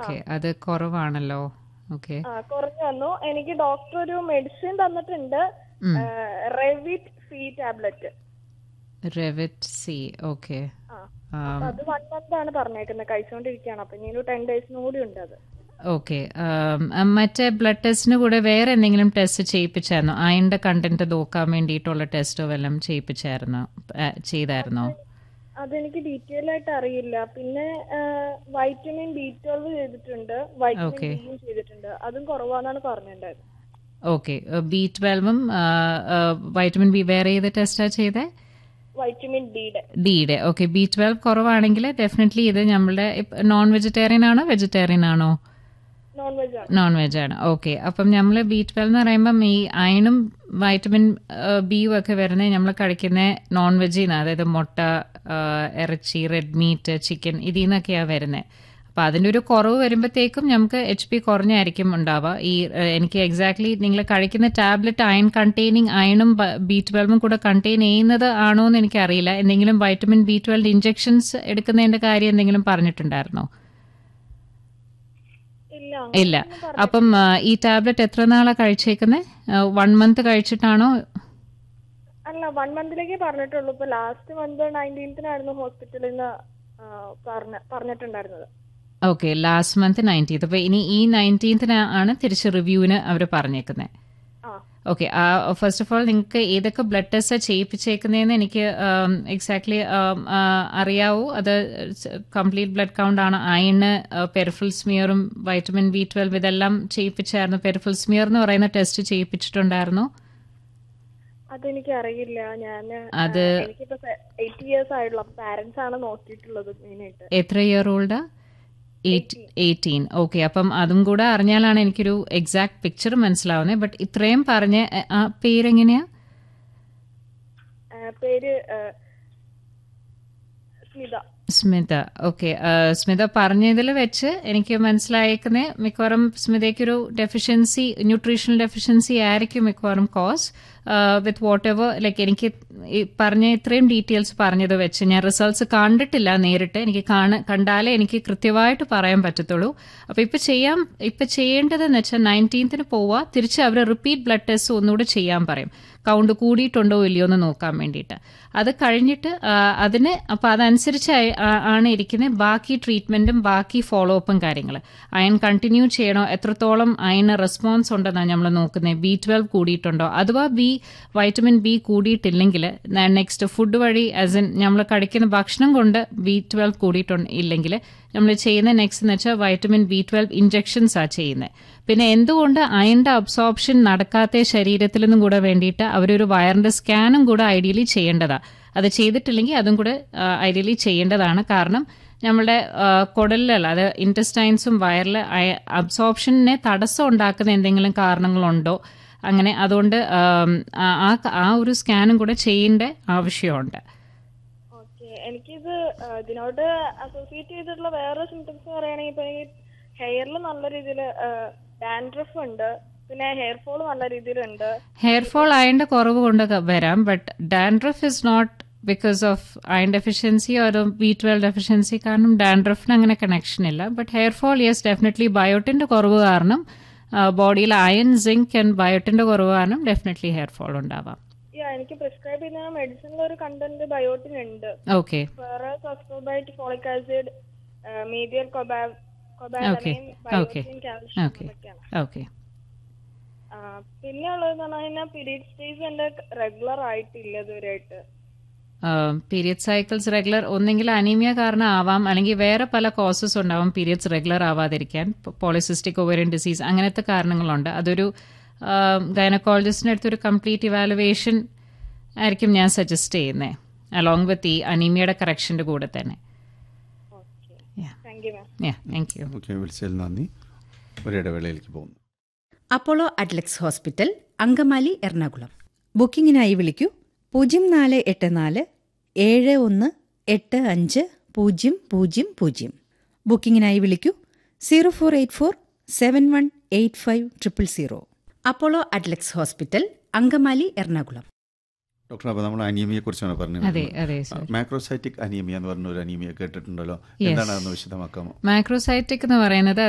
Okay അത് കുറവാണല്ലോ okay ആ കുറഞ്ഞു വന്നു എനിക്ക് ഡോക്ടർ ഒരു മെഡിസിൻ തന്നിട്ടുണ്ട് Revit C tablet Revit C okay ആ അപ്പൊ അത് വൺ മന്ത് ആണ് പറഞ്ഞേക്കുന്നത് കഴിച്ചുകൊണ്ടിരിക്കുകയാണ് അപ്പൊ ഇനി ഒരു ടെൻ ഡേയ്സിനും കൂടി ഉണ്ട് അത് ഓക്കെ മറ്റേ ബ്ലഡ് ടെസ്റ്റിന് കൂടെ വേറെ എന്തെങ്കിലും ടെസ്റ്റ് ചെയ്യിപ്പിച്ചായിരുന്നോ അയണിന്റെ കണ്ടന്റ് നോക്കാൻ വേണ്ടിയിട്ടുള്ള ടെസ്റ്റോ വല്ലതും ചെയ്യിപ്പിച്ചായിരുന്നോ ആ, ചെയ്തായിരുന്നോ അതെനിക്ക് ഡീറ്റെയിൽ ആയിട്ട് അറിയില്ല പിന്നെ വൈറ്റമിൻ ബി ട്വൽവ് ചെയ്തിട്ടുണ്ട് വൈറ്റമിൻ Okay. ഡിയും ചെയ്തിട്ടുണ്ട് അതും കുറവാന്നാണ് പറഞ്ഞിട്ടുണ്ടായത് ഓക്കെ ബി ട്വൽവും വൈറ്റമിൻ ബി വേറെ ഏത് ടെസ്റ്റാ ചെയ്തേ വൈറ്റമിൻ ഡിയുടെ ഡിയുടെ ഓക്കെ ബി ട്വൽവ് കുറവാണെങ്കിൽ ഡെഫിനറ്റ്ലി ഇത് നമ്മളുടെ നോൺ വെജിറ്റേറിയൻ ആണോ വെജിറ്റേറിയൻ ആണോ നോൺ വെജ് ആണ് നോൺ വെജ് ആണ് ഓക്കെ അപ്പം നമ്മൾ ബി ട്വൽവ് എന്ന് പറയുമ്പം ഈ അയണും വൈറ്റമിൻ ബിയും ഒക്കെ വരുന്നത് നമ്മൾ കഴിക്കുന്ന നോൺ വെജിൽ നിന്ന് അതായത് മുട്ട ആ, ഇറച്ചി റെഡ് മീറ്റ് ചിക്കൻ ഇതിൽ നിന്നൊക്കെയാണ് വരുന്നത് അപ്പം അതിൻ്റെ ഒരു കുറവ് വരുമ്പോഴത്തേക്കും നമുക്ക് എച്ച് പി കുറഞ്ഞായിരിക്കും ഉണ്ടാവുക ഈ ആ, എനിക്ക് എക്സാക്ട്ലി നിങ്ങൾ കഴിക്കുന്ന ടാബ്ലറ്റ് അയൺ കണ്ടെയ്നിങ് അയണും ബി ട്വൽവും കൂടെ കണ്ടെയ്ൻ ചെയ്യുന്നത് ആണോ എന്ന് എനിക്കറിയില്ല എന്തെങ്കിലും വൈറ്റമിൻ ബി ട്വൽവ് ഇഞ്ചെക്ഷൻസ് എടുക്കുന്നതിൻ്റെ കാര്യം എന്തെങ്കിലും പറഞ്ഞിട്ടുണ്ടായിരുന്നോ ഇല്ല ഇല്ല അപ്പം ആ, ഈ ടാബ്ലറ്റ് എത്ര നാളാ കഴിച്ചേക്കുന്നത് വൺ മന്ത് കഴിച്ചിട്ടാണോ അല്ല വൺ മന്തിലേക്കേ പറഞ്ഞിട്ടുള്ളൂ ഇപ്പൊ ലാസ്റ്റ് മന്ത് നയൻറ്റീൻത്തിനായിരുന്നു ഹോസ്പിറ്റലിൽ നിന്ന് പറഞ്ഞ പറഞ്ഞിട്ടുണ്ടായിരുന്നത് ഓക്കെ ലാസ്റ്റ് മന്ത് നയൻറ്റീൻത്ത് അപ്പോൾ ഇനി ഈ നയൻറ്റീൻത്തിന് ആണ് തിരിച്ച് റിവ്യൂവിന് അവർ പറഞ്ഞേക്കുന്നത് ആ ഓക്കെ ഫസ്റ്റ് ഓഫ് ഓൾ നിങ്ങൾക്ക് ഏതൊക്കെ ബ്ലഡ് ടെസ്റ്റ് ചെയ്യിപ്പിച്ചേക്കുന്നതെന്ന് എനിക്ക് എക്സാക്ട്ലി അറിയാവൂ അത് കംപ്ലീറ്റ് ബ്ലഡ് കൗണ്ട് ആണ് അയണ് പെരിഫിൽ സ്മിയറും വൈറ്റമിൻ ബി ട്വൽവ് ഇതെല്ലാം ചെയ്യിപ്പിച്ചായിരുന്നു പെരിഫിൽ സ്മിയർ എന്ന് പറയുന്ന ടെസ്റ്റ് ചെയ്യിപ്പിച്ചിട്ടുണ്ടായിരുന്നു അതെനിക്ക് അറിയില്ല ഞാൻ അത് എനിക്കിപ്പോ എയ്റ്റ് ഇയേഴ്സ് ആയിട്ടുള്ള പാരന്റ്സ് ആണ് നോക്കിയിട്ടുള്ളത് മെയിനായിട്ട് എത്ര ഇയർ ഓൾഡ് എയ്റ്റീൻ ഓക്കെ അപ്പം അതും കൂടെ അറിഞ്ഞാലാണ് എനിക്കൊരു എക്സാക്ട് പിക്ചർ മനസ്സിലാവുന്നത് ബട്ട് ഇത്രയും പറഞ്ഞ എ, ആ പേരെങ്ങനെയാ പേര് ആ, സ്മിത സ്മിത ഓക്കെ സ്മിത പറഞ്ഞതിൽ വെച്ച് എനിക്ക് മനസ്സിലായേക്കുന്നത് മിക്കവാറും സ്മിതയ്ക്കൊരു ഡെഫിഷ്യൻസി ന്യൂട്രീഷണൽ ഡെഫിഷ്യൻസി ആയിരിക്കും മിക്കവാറും cause with whatever like എനിക്ക് ഈ പറഞ്ഞ ഇത്രയും ഡീറ്റെയിൽസ് പറഞ്ഞത് വെച്ച് ഞാൻ റിസൾട്ട്സ് കണ്ടിട്ടില്ല നേരിട്ട് എനിക്ക് കാണ കണ്ടാലേ എനിക്ക് കൃത്യമായിട്ട് പറയാൻ പറ്റത്തുള്ളൂ അപ്പോൾ ഇപ്പം ചെയ്യാം ഇപ്പം ചെയ്യേണ്ടതെന്ന് വെച്ചാൽ നയൻറ്റീൻത്തിന് പോവുക തിരിച്ച് അവർ റിപ്പീറ്റ് ബ്ലഡ് ടെസ്റ്റ് ഒന്നുകൂടെ ചെയ്യാൻ പറയും കൗണ്ട് കൂടിയിട്ടുണ്ടോ ഇല്ലയോ എന്ന് നോക്കാൻ വേണ്ടിയിട്ട് അത് കഴിഞ്ഞിട്ട് ആ, അതിന് അപ്പം അതനുസരിച്ച് ആയി- ആ- ആണ് ഇരിക്കുന്നത് ബാക്കി ട്രീറ്റ്മെന്റും ബാക്കി ഫോളോ അപ്പും കാര്യങ്ങൾ അയൺ കണ്ടിന്യൂ ചെയ്യണോ എത്രത്തോളം അയണ് റെസ്പോൺസ് ഉണ്ടെന്നാണ് നമ്മൾ നോക്കുന്നത് ബി ട്വൽവ് കൂടിയിട്ടുണ്ടോ അഥവാ ബി വൈറ്റമിൻ ബി കൂടിയിട്ടില്ലെങ്കിൽ നെക്സ്റ്റ് ഫുഡ് വഴി ആസ് ഇൻ നമ്മൾ കഴിക്കുന്ന ഭക്ഷണം കൊണ്ട് ബി ട്വൽവ് കൂടിയിട്ടുണ്ട് ഇല്ലെങ്കിൽ നമ്മൾ ചെയ്യുന്ന നെക്സ്റ്റ് എന്ന് വെച്ചാൽ വൈറ്റമിൻ ബി ട്വൽവ് ഇഞ്ചെക്ഷൻസ് ആ ചെയ്യുന്നത് പിന്നെ എന്തുകൊണ്ട് അയണിന്റെ അബ്സോർപ്ഷൻ നടക്കാത്ത ശരീരത്തിൽ നിന്നും കൂടെ വേണ്ടിയിട്ട് അവരൊരു വയറിന്റെ സ്കാനും കൂടെ ഐഡിയലി ചെയ്യേണ്ടതാണ് അത് ചെയ്തിട്ടില്ലെങ്കിൽ അതും കൂടെ ഐഡിയലി ചെയ്യേണ്ടതാണ് കാരണം നമ്മളുടെ കുടലിലുള്ള അത് ഇൻറ്റസ്റ്റൈൻസും വയറിൽ അബ്സോർപ്ഷനെ തടസ്സം ഉണ്ടാക്കുന്ന എന്തെങ്കിലും കാരണങ്ങളുണ്ടോ അങ്ങനെ അതുകൊണ്ട് ആം, ആ- ആ ആ ഒരു സ്കാനും കൂടെ ചെയ്യേണ്ട ആവശ്യമുണ്ട് ഓക്കെ എനിക്കിത് ആ, ഇതിനോട് അസോസിയേറ്റ് ചെയ്തിട്ടുള്ള വേറെ സിംറ്റംസ് പറയുകയാണെങ്കിൽ ഇപ്പൊ എനിക്ക് ഹെയറിൽ നല്ല രീതിയിൽ ഡാൻഡ്രഫ് ഉണ്ട് പിന്നെ ഹെയർ ഫോൾ നല്ല രീതിയിലുണ്ട് ഹെയർ ഫോൾ അയണിന്റെ കുറവ് കൊണ്ട് ക- വരാം but dandruff is not because of iron deficiency ഒരു ബി ട്വൽവ് ഡെഫിഷ്യൻസി കാരണം ഡാൻഡ്രഫിന് അങ്ങനെ കണക്ഷൻ ഇല്ല but hair fall yes definitely ബയോട്ടിന്റെ കുറവ് കാരണം ബോഡിയിൽ അയൺ സിങ്ക് ആൻഡ് ബയോട്ടിന്റെ കുറവ് കാരണം ഡെഫിനറ്റ്ലി ഹെയർ ഫോൾ ഉണ്ടാവാം യാ എനിക്ക് പ്രിസ്ക്രൈബ് ചെയ്യുന്ന മെഡിസിനിൽ ഒരു കണ്ടന്റ് ബയോട്ടിൻ ഉണ്ട് ഓക്കെ വേറെ സസ്കോബൈറ്റ് ഫോളിക് ആസിഡ് മീഡിയൽ Okay. Cobalamin Okay. Biotin calcium Okay. അതൊക്കെയാണ് ഓക്കെ ആ, പിന്നെ ഉള്ളതെന്ന് പറഞ്ഞു കഴിഞ്ഞാൽ പീരീഡ് സ്റ്റേജ് എന്റെ റെഗുലർ ആയിട്ടില്ല ഇതുവരെയായിട്ട് പീരിയഡ് സൈക്കിൾസ് റെഗുലർ ഒന്നെങ്കിൽ അനീമിയ കാരണം ആവാം അല്ലെങ്കിൽ വേറെ പല കോസസ് ഉണ്ടാവും പീരിയഡ്സ് റെഗുലർ ആവാതിരിക്കാൻ പോളിസിസ്റ്റിക് ഓവറിയൻ ഡിസീസ് അങ്ങനത്തെ കാരണങ്ങളുണ്ട് അതൊരു ഗൈനക്കോളജിസ്റ്റിൻ്റെ അടുത്തൊരു കംപ്ലീറ്റ് ഇവാലുവേഷൻ ആയിരിക്കും ഞാൻ സജസ്റ്റ് ചെയ്യുന്നത് അലോങ് വിത്ത് ഈ അനീമിയയുടെ കറക്ഷൻ്റെ കൂടെ തന്നെ okay Yeah. Thank you ma'am yeah thank you okay വിളിച്ചതിൽ നന്ദി ഒരിടവേളയിലേക്ക് പോകുന്നു Apollo Adlux hospital Angamaly Ernakulam ബുക്കിംഗിനായി വിളിക്കൂ പൂജ്യം നാല് എട്ട് നാല് ഏഴ് ഒന്ന് എട്ട് അഞ്ച് പൂജ്യം പൂജ്യം പൂജ്യം ബുക്കിംഗിനായി വിളിക്കൂ zero four eight four seven one eight five triple zero Apollo Adlux hospital Angamaly Ernakulam doctor അപ്പോൾ നമ്മൾ അനീമിയെ കുറിച്ചാണ് പറഞ്ഞത് അതെ അതെ സർ മാക്രോസൈറ്റിക് അനീമിയ എന്ന് പറഞ്ഞ ഒരു അനീമിയ കേട്ടിട്ടുണ്ടല്ലോ എന്താണ് അതൊന്ന് വിശദമാക്കാമോ മാക്രോസൈറ്റിക് എന്ന് പറയുന്നത്